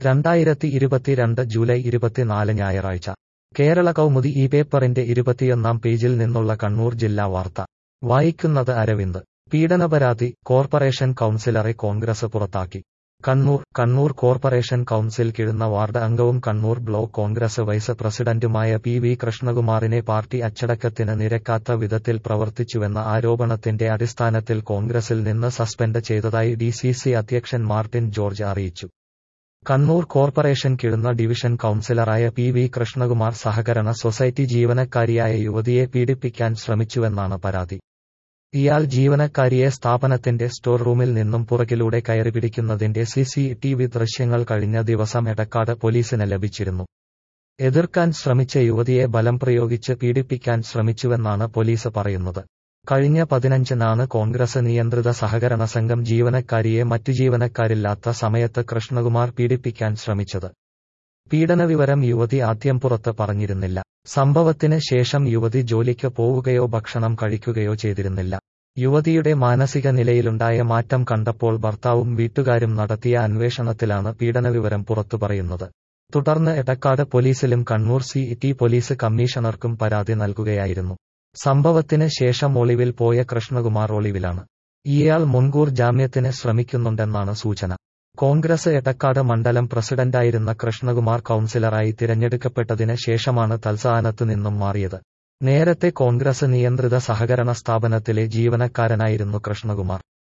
രണ്ടായിരത്തി ഇരുപത്തിരണ്ട് ജൂലൈ ഇരുപത്തിനാല് ഞായറാഴ്ച കേരള കൗമുദി ഈ പേപ്പറിന്റെ ഇരുപത്തിയൊന്നാം പേജിൽ നിന്നുള്ള കണ്ണൂർ ജില്ലാ വാർത്ത വായിക്കുന്നത് അരവിന്ദ് പീഡനപരാതി കോർപ്പറേഷൻ കൗൺസിലറെ കോൺഗ്രസ് പുറത്താക്കി Kannur Kannur corporation council Kizhunna ward അംഗവും കണ്ണൂർ ബ്ലോക്ക് കോൺഗ്രസ് വൈസ് പ്രസിഡന്റുമായ പി വി കൃഷ്ണകുമാറിനെ പാർട്ടി അച്ചടക്കത്തിന് നിരക്കാത്ത വിധത്തിൽ പ്രവർത്തിച്ചുവെന്ന ആരോപണത്തിന്റെ അടിസ്ഥാനത്തിൽ കോൺഗ്രസിൽ നിന്ന് സസ്പെൻഡ് ചെയ്തതായി ഡി സി സി അധ്യക്ഷൻ മാർട്ടിൻ ജോർജ് അറിയിച്ചു കണ്ണൂർ കോർപ്പറേഷൻ കിഴുന്ന ഡിവിഷൻ കൗൺസിലറായ പി വി കൃഷ്ണകുമാർ സഹകരണ സൊസൈറ്റി ജീവനക്കാരിയായ യുവതിയെ പീഡിപ്പിക്കാൻ ശ്രമിച്ചുവെന്നാണ് പരാതി ഇയാൾ ജീവനക്കാരിയെ സ്ഥാപനത്തിന്റെ സ്റ്റോർ റൂമിൽ നിന്നും പുറകിലൂടെ കയറിപിടിക്കുന്നതിന്റെ സി സി ടി വി ദൃശ്യങ്ങൾ കഴിഞ്ഞ ദിവസം എടക്കാട് പോലീസിന് ലഭിച്ചിരുന്നു എതിർക്കാൻ ശ്രമിച്ച യുവതിയെ ബലം പ്രയോഗിച്ച് പീഡിപ്പിക്കാൻ ശ്രമിച്ചുവെന്നാണ് പോലീസ് പറയുന്നത് കഴിഞ്ഞ പതിനഞ്ചിനാണ് കോൺഗ്രസ് നിയന്ത്രിത സഹകരണ സംഘം ജീവനക്കാരിയെ മറ്റു ജീവനക്കാരില്ലാത്ത സമയത്ത് കൃഷ്ണകുമാർ പീഡിപ്പിക്കാൻ ശ്രമിച്ചത് പീഡനവിവരം യുവതി ആദ്യം പുറത്ത് പറഞ്ഞിരുന്നില്ല സംഭവത്തിന് ശേഷം യുവതി ജോലിക്ക് പോവുകയോ ഭക്ഷണം കഴിക്കുകയോ ചെയ്തിരുന്നില്ല യുവതിയുടെ മാനസിക നിലയിലുണ്ടായ മാറ്റം കണ്ടപ്പോൾ ഭർത്താവും വീട്ടുകാരും നടത്തിയ അന്വേഷണത്തിലാണ് പീഡനവിവരം പുറത്തു പറയുന്നത് തുടർന്ന് എടക്കാട് പോലീസിലും കണ്ണൂർ സി ടി പോലീസ് കമ്മീഷണർക്കും പരാതി നൽകുകയായിരുന്നു സംഭവത്തിന് ശേഷം ഒളിവിൽ പോയ കൃഷ്ണകുമാർ ഒളിവിലാണ് ഇയാൾ മുൻകൂർ ജാമ്യത്തിന് ശ്രമിക്കുന്നുണ്ടെന്നാണ് സൂചന കോൺഗ്രസ് എടക്കാട് മണ്ഡലം പ്രസിഡന്റായിരുന്ന കൃഷ്ണകുമാർ കൌൺസിലറായി തിരഞ്ഞെടുക്കപ്പെട്ടതിന് ശേഷമാണ് തൽസ്ഥാനത്തു നിന്നും മാറിയത് നേരത്തെ കോൺഗ്രസ് നിയന്ത്രിത സഹകരണ സ്ഥാപനത്തിലെ ജീവനക്കാരനായിരുന്നു കൃഷ്ണകുമാർ